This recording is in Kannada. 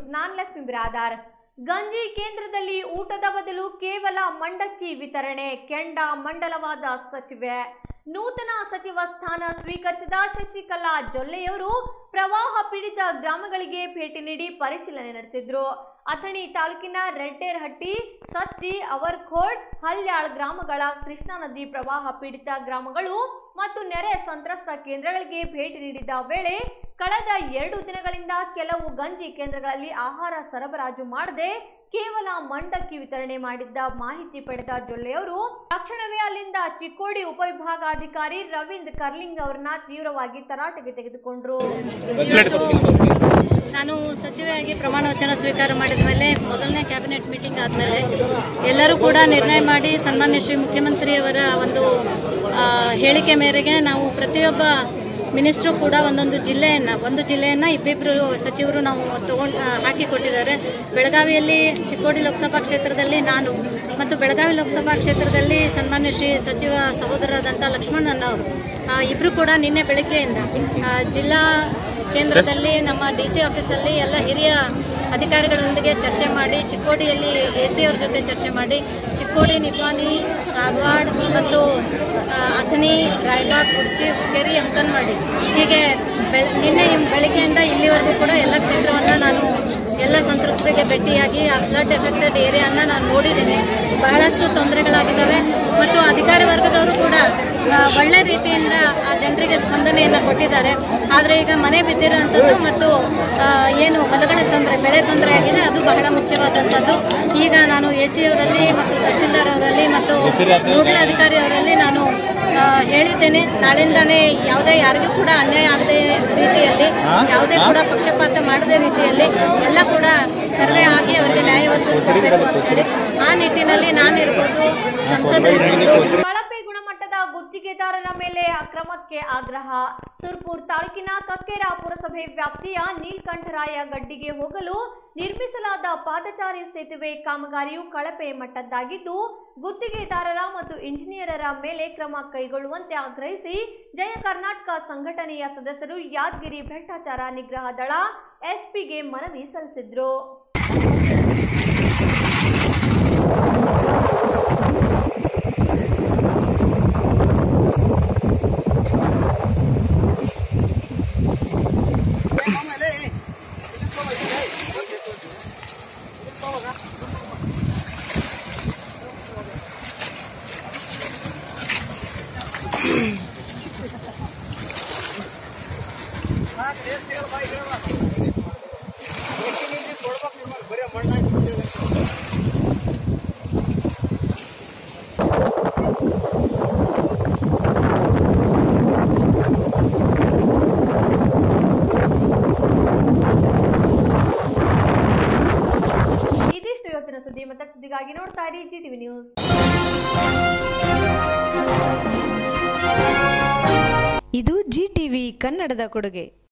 ನ್ಯೂಸ್ ನಾನ್ ಲಕ್ಷ್ಮಿ ಬಿರಾದಾರ್ ಗಂಜಿ ಕೇಂದ್ರದಲ್ಲಿ ಊಟದ ಬದಲು ಕೇವಲ ಮಂಡಕ್ಕಿ ವಿತರಣೆ ಕೆಂಡ ಮಂಡಲವಾದ ಸಚಿವೆ ನೂತನ ಸಚಿವ ಸ್ಥಾನ ಸ್ವೀಕರಿಸಿದ ಶಶಿಕಲಾ ಜೊಲ್ಲೆಯವರು ಪ್ರವಾಹ ಪೀಡಿತ ಗ್ರಾಮಗಳಿಗೆ ಭೇಟಿ ನೀಡಿ ಪರಿಶೀಲನೆ ನಡೆಸಿದ್ರು ಅಥಣಿ ತಾಲೂಕಿನ ರೆಡ್ಡೇರಹಟ್ಟಿ ಸತ್ತಿ ಅವರ್ಖೋಡ್ ಹಲ್ಯಾಳ್ ಗ್ರಾಮಗಳ ಕೃಷ್ಣಾ ನದಿ ಪ್ರವಾಹ ಪೀಡಿತ ಗ್ರಾಮಗಳು ಮತ್ತು ನೆರೆ ಸಂತ್ರಸ್ತ ಕೇಂದ್ರಗಳಿಗೆ ಭೇಟಿ ನೀಡಿದ ವೇಳೆ ಕಳೆದ ಎರಡು ದಿನಗಳಿಂದ ಕೆಲವು ಗಂಜಿ ಕೇಂದ್ರಗಳಲ್ಲಿ ಆಹಾರ ಸರಬರಾಜು ಮಾಡದೆ ಕೇವಲ ಮಂಡಕ್ಕಿ ವಿತರಣೆ ಮಾಡಿದ್ದ ಮಾಹಿತಿ ಪಡೆದ ಜೊಲ್ಲೆಯವರು ತಕ್ಷಣವೇ ಅಲ್ಲಿಂದ ಚಿಕ್ಕೋಡಿ ಉಪವಿಭಾಗಾಧಿಕಾರಿ ರವೀಂದ್ರ ಕರ್ಲಿಂಗ್ ಅವರನ್ನ ತೀವ್ರವಾಗಿ ತರಾಟೆಗೆ ತೆಗೆದುಕೊಂಡ್ರು ಇವತ್ತು ನಾನು ಸಚಿವೆಯಾಗಿ ಪ್ರಮಾಣ ವಚನ ಸ್ವೀಕಾರ ಮಾಡಿದ ಮೇಲೆ ಮೊದಲನೇ ಕ್ಯಾಬಿನೆಟ್ ಮೀಟಿಂಗ್ ಆದಮೇಲೆ ಎಲ್ಲರೂ ಕೂಡ ನಿರ್ಣಯ ಮಾಡಿ ಸನ್ಮಾನ್ಯ ಶ್ರೀ ಮುಖ್ಯಮಂತ್ರಿಯವರ ಒಂದು ಆ, ಹೇಳಿಕೆ ಮೇರೆಗೆ ನಾವು ಪ್ರತಿಯೊಬ್ಬ ಮಿನಿಸ್ಟ್ರು ಕೂಡ ಒಂದೊಂದು ಜಿಲ್ಲೆಯನ್ನು ಒಂದು ಜಿಲ್ಲೆಯನ್ನು ಇಬ್ಬಿಬ್ಬರು ಸಚಿವರು ನಾವು ತಗೊಂಡು ಹಾಕಿ ಕೊಟ್ಟಿದ್ದಾರೆ ಬೆಳಗಾವಿಯಲ್ಲಿ ಚಿಕ್ಕೋಡಿ ಲೋಕಸಭಾ ಕ್ಷೇತ್ರದಲ್ಲಿ ನಾನು ಮತ್ತು ಬೆಳಗಾವಿ ಲೋಕಸಭಾ ಕ್ಷೇತ್ರದಲ್ಲಿ ಸನ್ಮಾನ್ಯ ಶ್ರೀ ಸಚಿವ ಸಹೋದರರಾದಂಥ ಲಕ್ಷ್ಮಣನ್ ಅವರು ಇಬ್ಬರು ಕೂಡ ನಿನ್ನೆ ಬೆಳಗ್ಗೆಯಿಂದ ಆ, ಜಿಲ್ಲಾ ಕೇಂದ್ರದಲ್ಲಿ ನಮ್ಮ ಡಿ ಸಿ ಆಫೀಸಲ್ಲಿ ಎಲ್ಲ ಹಿರಿಯ ಅಧಿಕಾರಿಗಳೊಂದಿಗೆ ಚರ್ಚೆ ಮಾಡಿ ಚಿಕ್ಕೋಡಿಯಲ್ಲಿ ಎ ಸಿ ಅವ್ರ ಜೊತೆ ಚರ್ಚೆ ಮಾಡಿ ಚಿಕ್ಕೋಡಿ ನಿಪ್ಪಾನಿ ಕಾಗವಾಡ ಮತ್ತು ಆ, ಅಥಣಿ ರಾಯಬಾಗ್ ಕುರ್ಚಿ ಹುಕ್ಕೇರಿ ಅಂಕನ್ವಾಡಿ ಹೀಗೆ ಬೆಳ ನಿನ್ನೆ ಬೆಳಗ್ಗೆಯಿಂದ ಇಲ್ಲಿವರೆಗೂ ಕೂಡ ಎಲ್ಲ ಕ್ಷೇತ್ರವನ್ನು ನಾನು ಎಲ್ಲ ಸಂತ್ರಸ್ತರಿಗೆ ಭೇಟಿಯಾಗಿ ಆ ಫ್ಲಡ್ ಎಫೆಕ್ಟೆಡ್ ಏರಿಯಾನ ನಾನು ನೋಡಿದ್ದೀನಿ ಬಹಳಷ್ಟು ತೊಂದರೆಗಳಾಗಿದ್ದಾವೆ ಮತ್ತು ಅಧಿಕಾರಿ ವರ್ಗದವರು ಕೂಡ ಆ, ಒಳ್ಳೆ ರೀತಿಯಿಂದ ಆ ಜನರಿಗೆ ಸ್ಪಂದನೆಯನ್ನು ಕೊಟ್ಟಿದ್ದಾರೆ ಆದರೆ ಈಗ ಮನೆ ಬಿದ್ದಿರೋಂಥದ್ದು ಮತ್ತು ಆ, ಏನು ಹೊಲಗಳ ತೊಂದರೆ ಬೆಳೆ ತೊಂದರೆ ಆಗಿದೆ ಅದು ಬಹಳ ಮುಖ್ಯವಾದಂಥದ್ದು ಈಗ ನಾನು ಎ ಸಿ ಅವರಲ್ಲಿ ಮತ್ತು ತಹಶೀಲ್ದಾರ್ ಅವರಲ್ಲಿ ಮತ್ತು ನೋಡಲ್ ಅಧಿಕಾರಿ ಅವರಲ್ಲಿ ನಾನು ಆ, ಹೇಳಿದ್ದೇನೆ ನಾಳಿಂದಾನೇ ಯಾವುದೇ ಯಾರಿಗೂ ಕೂಡ ಅನ್ಯಾಯ ಆಗದೆ ರೀತಿಯಲ್ಲಿ ಯಾವುದೇ ಕೂಡ ಪಕ್ಷಪಾತ ಮಾಡದೆ ರೀತಿಯಲ್ಲಿ ಎಲ್ಲ ಕೂಡ ಸರ್ವೆ ಆಗಿ ಅವರಿಗೆ ನ್ಯಾಯ ಒದಗಿಸ್ಕೊಡ್ಬೇಕು ಅಂತೇಳಿ ಆ ನಿಟ್ಟಿನಲ್ಲಿ ನಾನಿರ್ಬೋದು ಸಂಸದರಿರ್ಬೋದು ಕಳಪೆ ಗುಣಮಟ್ಟದ ಗುತ್ತಿಗೆದಾರರ ಮೇಲೆ ಅಕ್ರಮಕ್ಕೆ ಆಗ್ರಹ ಸುರ್ಪುರ್ ತಾಲೂಕಿನ ಕಕ್ಕೇರ ಪುರಸಭೆ ವ್ಯಾಪ್ತಿಯ ನೀಲ್ಕಂಠರಾಯ ಗಡ್ಡಿಗೆ ಹೋಗಲು ನಿರ್ಮಿಸಲಾದ ಪಾದಚಾರಿ ಸೇತುವೆ ಕಾಮಗಾರಿಯು ಕಳಪೆ ಮಟ್ಟದ್ದಾಗಿದ್ದು ಗುತ್ತಿಗೆದಾರರ ಮತ್ತು ಇಂಜಿನಿಯರರ ಮೇಲೆ ಕ್ರಮ ಕೈಗೊಳ್ಳುವಂತೆ ಆಗ್ರಹಿಸಿ ಜಯ ಕರ್ನಾಟಕ ಸಂಘಟನೆಯ ಸದಸ್ಯರು ಯಾದಗಿರಿ ಭ್ರಷ್ಟಾಚಾರ ನಿಗ್ರಹ ದಳ ಎಸ್ಪಿಗೆ ಮನವಿ ಸಲ್ಲಿಸಿದ್ರು ಇದಿಷ್ಟು ಇವತ್ತಿನ ಸುದ್ದಿ ಮತ್ತಷ್ಟು ಸುದ್ದಿಗಾಗಿ ನೋಡ್ತಾ ಇರಿ ಜಿ ಟಿವಿ ನ್ಯೂಸ್ ಇದು ಜಿ ಟಿವಿ ಕನ್ನಡದ ಕೊಡುಗೆ